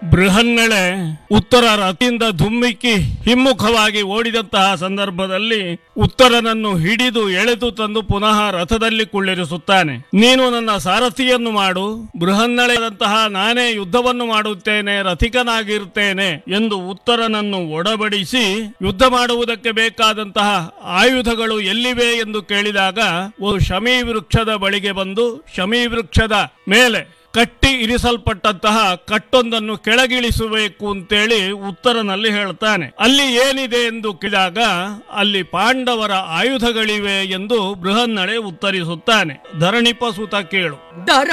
ಬೃಹನ್ನಳೆ ಉತ್ತರ ರಥದಿಂದ ಧುಮ್ಮಿಕ್ಕಿ ಹಿಮ್ಮುಖವಾಗಿ ಓಡಿದಂತಹ ಸಂದರ್ಭದಲ್ಲಿ ಉತ್ತರನನ್ನು ಹಿಡಿದು ಎಳೆದು ತಂದು ಪುನಃ ರಥದಲ್ಲಿ ಕುಳ್ಳಿರಿಸುತ್ತಾನೆ ನೀನು ನನ್ನ ಸಾರಥಿಯನ್ನು ಮಾಡು ಬೃಹನ್ನಳೆದಂತಹ ನಾನೇ ಯುದ್ಧವನ್ನು ಮಾಡುತ್ತೇನೆ ರಥಿಕನಾಗಿರ್ತೇನೆ ಎಂದು ಉತ್ತರನನ್ನು ಒಡಬಡಿಸಿ ಯುದ್ಧ ಮಾಡುವುದಕ್ಕೆ ಬೇಕಾದಂತಹ ಆಯುಧಗಳು ಎಲ್ಲಿವೆ ಎಂದು ಕೇಳಿದಾಗ ಒಂದು ಶಮೀ ವೃಕ್ಷದ ಬಳಿಗೆ ಬಂದು ಶಮೀ ವೃಕ್ಷದ ಮೇಲೆ ಕಟ್ಟಿ ಇರಿಸಲ್ಪಟ್ಟಂತಹ ಕಟ್ಟೊಂದನ್ನು ಕೆಳಗಿಳಿಸಬೇಕು ಅಂತೇಳಿ ಉತ್ತರನಲ್ಲಿ ಹೇಳ್ತಾನೆ ಅಲ್ಲಿ ಏನಿದೆ ಎಂದು ಕೇಳಿದಾಗ ಅಲ್ಲಿ ಪಾಂಡವರ ಆಯುಧಗಳಿವೆ ಎಂದು ಬೃಹನ್ನಳೆ ಉತ್ತರಿಸುತ್ತಾನೆ ಧರಣಿಪ ಸುತ ಕೇಳು ದರ